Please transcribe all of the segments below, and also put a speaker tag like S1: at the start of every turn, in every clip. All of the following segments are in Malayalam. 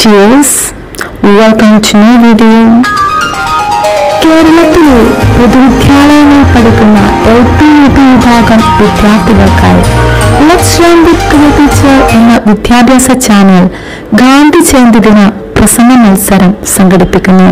S1: Cheers! Welcome to new video. കേരളത്തിലെ പൊതുവിദ്യാലയങ്ങളിൽ പഠിക്കുന്ന എൽ പി യു പി വിഭാഗം വിദ്യാർത്ഥികൾക്കായി ലെറ്റ്സ് ലേൺ വിത്ത് ക്രിയ ടീച്ചർ എന്ന വിദ്യാഭ്യാസ ചാനൽ ഗാന്ധി ജയന്തി ദിന പ്രസംഗ മത്സരം സംഘടിപ്പിക്കുന്നു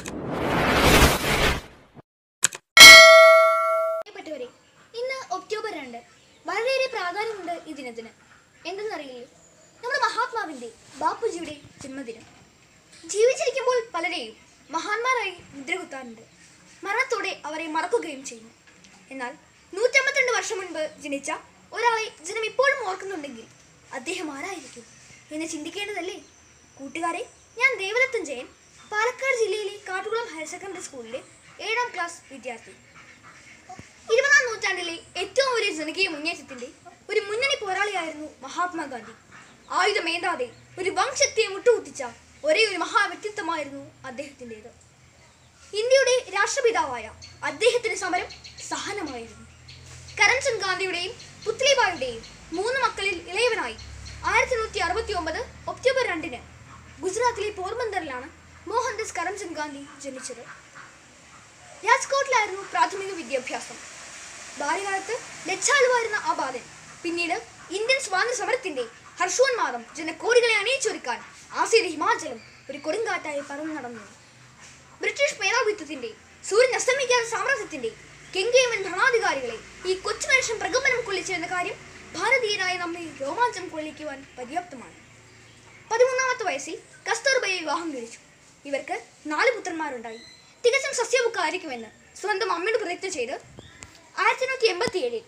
S2: പ്രിയപ്പെട്ടവരെ ഇന്ന് ഒക്ടോബർ രണ്ട് വളരെയേറെ പ്രാധാന്യമുണ്ട് ഈ ദിനത്തിന് എന്തെന്നറിയില്ലേ നമ്മുടെ മഹാത്മാവിന്റെ ബാപ്പുജിയുടെ ജന്മദിനം ജീവിച്ചിരിക്കുമ്പോൾ പലരെയും മഹാന്മാരായി മുദ്രകുത്താറുണ്ട് മരണത്തോടെ അവരെ മറക്കുകയും ചെയ്യുന്നു എന്നാൽ നൂറ്റമ്പത്തിരണ്ട് വർഷം മുൻപ് ജനിച്ച ഒരാളെ ജനം ഇപ്പോഴും ഓർക്കുന്നുണ്ടെങ്കിൽ അദ്ദേഹം ആരായിരിക്കും എന്ന് ചിന്തിക്കേണ്ടതല്ലേ കൂട്ടുകാരെ ഞാൻ ദേവദത്തൻ ജയൻ പാലക്കാട് ജില്ലയിലെ കാട്ടുകുളം ഹയർ സെക്കൻഡറി സ്കൂളിലെ ഏഴാം ക്ലാസ് വിദ്യാർത്ഥി ഇരുപതാം നൂറ്റാണ്ടിലെ ഏറ്റവും വലിയ ജനകീയ മുന്നേറ്റത്തിന്റെ ഒരു മുന്നണി പോരാളിയായിരുന്നു മഹാത്മാഗാന്ധി ആയുധമേന്താതെ ഒരു വംശത്തെ മുട്ടുകുത്തിച്ച ഒരേ ഒരു മഹാവ്യക്തിത്വമായിരുന്നു അദ്ദേഹത്തിൻ്റെത് ഇന്ത്യയുടെ രാഷ്ട്രപിതാവായ അദ്ദേഹത്തിന്റെ സമരം സഹനമായിരുന്നു കരംചന്ദ് ഗാന്ധിയുടെയും പുത്ലിബായുടെയും മൂന്ന് മക്കളിൽ ഇളയവനായി ആയിരത്തി നൂറ്റി അറുപത്തി ഒമ്പത് ഒക്ടോബർ രണ്ടിന് ഗുജറാത്തിലെ പോർബന്തറിലാണ് മോഹൻദാസ് കരംചന്ദ് ഗാന്ധി ജനിച്ചത് രാജ്കോട്ടിലായിരുന്നു പ്രാഥമിക വിദ്യാഭ്യാസം ബാല്യകാലത്ത് ലജ്ജാലുവായിരുന്ന ആ ബാലൻ പിന്നീട് ഇന്ത്യൻ സ്വാതന്ത്ര്യ സമരത്തിന്റെ ഹർഷോന്മാദം ജനക്കോടികളെ അണിയിച്ചൊരുക്കാൻ ആസിയുടെ ഹിമാചലം ഒരു കൊടുങ്കാറ്റായി പറന്നു നടന്നു ബ്രിട്ടീഷ് മേധാവിത്വത്തിന്റെ സൂര്യൻ അസ്തമിക്കാത്ത സാമ്രാജ്യത്തിന്റെ കെങ്കേമൻ ഭരണാധികാരികളെ ഈ കൊച്ചു മനുഷ്യൻ പ്രകമ്പനം കൊള്ളിച്ചെന്ന കാര്യം ഭാരതീയരായ നമ്മെ രോമാഞ്ചം കൊള്ളിക്കുവാൻ പര്യാപ്തമാണ് പതിമൂന്നാമത്തെ വയസ്സിൽ കസ്തൂർബയെ വിവാഹം കഴിച്ചു ഇവർക്ക് നാല് പുത്രന്മാരുണ്ടായി തികച്ചും സസ്യബുക്കായിരിക്കുമെന്ന് സ്വന്തം അമ്മയോട് പ്രതിജ്ഞ ചെയ്ത് ആയിരത്തി എണ്ണൂറ്റി എൺപത്തി ഏഴിൽ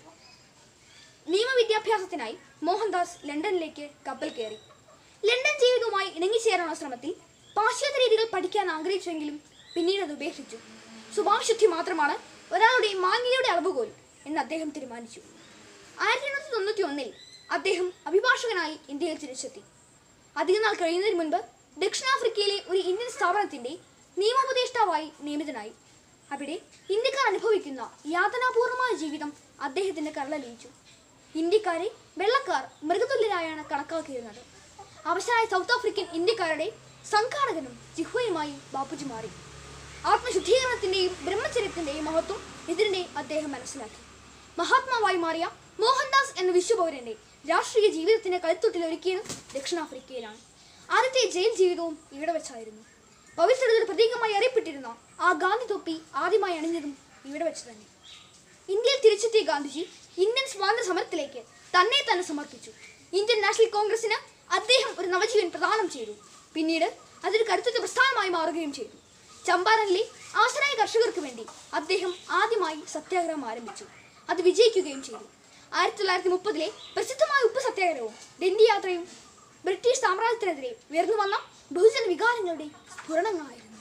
S2: നിയമവിദ്യാഭ്യാസത്തിനായി മോഹൻദാസ് ലണ്ടനിലേക്ക് കപ്പൽ കയറി ലണ്ടൻ ജീവിതവുമായി ഇണങ്ങിച്ചേരാനുള്ള ശ്രമത്തിൽ പാശ്ചാത്യ രീതികൾ പഠിക്കാൻ ആഗ്രഹിച്ചെങ്കിലും പിന്നീട് അത് ഉപേക്ഷിച്ചു സ്വഭാവശുദ്ധി മാത്രമാണ് ഒരാളുടെ മാന്യതയുടെ അളവുകോൽ എന്ന് അദ്ദേഹം തീരുമാനിച്ചു ആയിരത്തി എണ്ണൂറ്റി തൊണ്ണൂറ്റി ഒന്നിൽ അദ്ദേഹം അഭിഭാഷകനായി ഇന്ത്യയിൽ തിരിച്ചെത്തി അധികനാൾ കഴിയുന്നതിന് മുൻപ് ദക്ഷിണാഫ്രിക്കയിലെ ഒരു ഇന്ത്യൻ സ്ഥാപനത്തിന്റെ നിയമോപദേഷ്ടാവായി നിയമിതനായി അവിടെ ഇന്ത്യക്കാർ അനുഭവിക്കുന്ന യാതനാപൂർണമായ ജീവിതം അദ്ദേഹത്തിന്റെ കരളലിയിച്ചു ഇന്ത്യക്കാരെ വെള്ളക്കാർ മൃഗതുല്യരായാണ് കണക്കാക്കിയിരുന്നത് അവശനായ സൗത്ത് ആഫ്രിക്കൻ ഇന്ത്യക്കാരുടെ സംഘാടകനും ജിഹ്വയുമായി ബാപ്പുജി മാറി ആത്മശുദ്ധീകരണത്തിന്റെയും ബ്രഹ്മചര്യത്തിന്റെയും മഹത്വം ഇതിനെ അദ്ദേഹം മനസ്സിലാക്കി മഹാത്മാവായി മാറിയ മോഹൻദാസ് എന്ന വിശ്വപൗരന്റെ രാഷ്ട്രീയ ജീവിതത്തിന്റെ കളിത്തൊട്ടിൽ ഒരുക്കിയത് ദക്ഷിണാഫ്രിക്കയിലാണ് ആദ്യത്തെ ജയിൽ ജീവിതവും ഇവിടെ വെച്ചായിരുന്നു പവിത്രതയുടെ പ്രതീകമായി അറിയപ്പെട്ടിരുന്ന ആ ഗാന്ധി തൊപ്പി ആദ്യമായി അണിഞ്ഞതും ഇവിടെ വെച്ച് തന്നെ ഇന്ത്യയിൽ തിരിച്ചെത്തിയ ഗാന്ധിജി ഇന്ത്യൻ സ്വാതന്ത്ര്യ സമരത്തിലേക്ക് തന്നെ തന്നെ സമർപ്പിച്ചു ഇന്ത്യൻ നാഷണൽ കോൺഗ്രസിന് അദ്ദേഹം ഒരു നവജീവൻ പ്രദാനം ചെയ്തു പിന്നീട് അതൊരു കരുത്തുറ്റ പ്രസ്ഥാനമായി മാറുകയും ചെയ്തു ചമ്പാരനിലെ ആശ്രയ കർഷകർക്ക് വേണ്ടി അദ്ദേഹം ആദ്യമായി സത്യാഗ്രഹം ആരംഭിച്ചു അത് വിജയിക്കുകയും ചെയ്തു ആയിരത്തി തൊള്ളായിരത്തി മുപ്പതിലെ പ്രസിദ്ധമായ ഉപ്പ് സത്യാഗ്രഹവും ഡൽഹി യാത്രയും ബ്രിട്ടീഷ് സാമ്രാജ്യത്തിനെതിരെ ഉയർന്നു വന്ന ബഹുജന വികാരങ്ങളുടെ സ്ഫുരണങ്ങളായിരുന്നു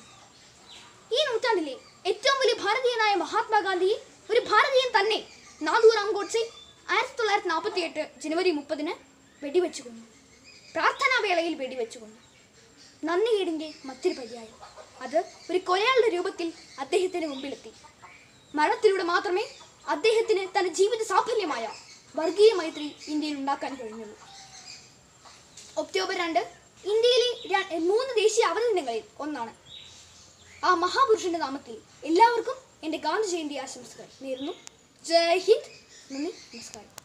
S2: ഈ നൂറ്റാണ്ടിലെ ഏറ്റവും വലിയ ഭാരതീയനായ മഹാത്മാഗാന്ധിയെ ഒരു ഭാരതീയൻ തന്നെ നാദൂറാം ഗോഡ്സെ ആയിരത്തി തൊള്ളായിരത്തി നാൽപ്പത്തി എട്ട് ജനുവരി മുപ്പതിന് വെടിവെച്ചു കൊന്നു പ്രാർത്ഥനാ വേളയിൽ വെടിവെച്ചു കൊന്നു നന്ദികേടിന്റെ മറ്റൊരു പര്യായം അത് ഒരു കൊലയാളുടെ രൂപത്തിൽ അദ്ദേഹത്തിന് മുമ്പിലെത്തി മരണത്തിലൂടെ മാത്രമേ അദ്ദേഹത്തിന് തന്റെ ജീവിത സാഫല്യമായ വർഗീയ മൈത്രി ഇന്ത്യയിൽ ഉണ്ടാക്കാൻ കഴിഞ്ഞുള്ളൂ ഒക്ടോബർ രണ്ട് ഇന്ത്യയിലെ ര- മൂന്ന് ദേശീയ അവധി ദിനങ്ങളിൽ ഒന്നാണ് ആ മഹാപുരുഷന്റെ നാമത്തിൽ എല്ലാവർക്കും എൻ്റെ ഗാന്ധി ജയന്തി ആശംസകൾ നേരുന്നു ജയ് ഹിന്ദ് നന്ദി നമസ്കാരം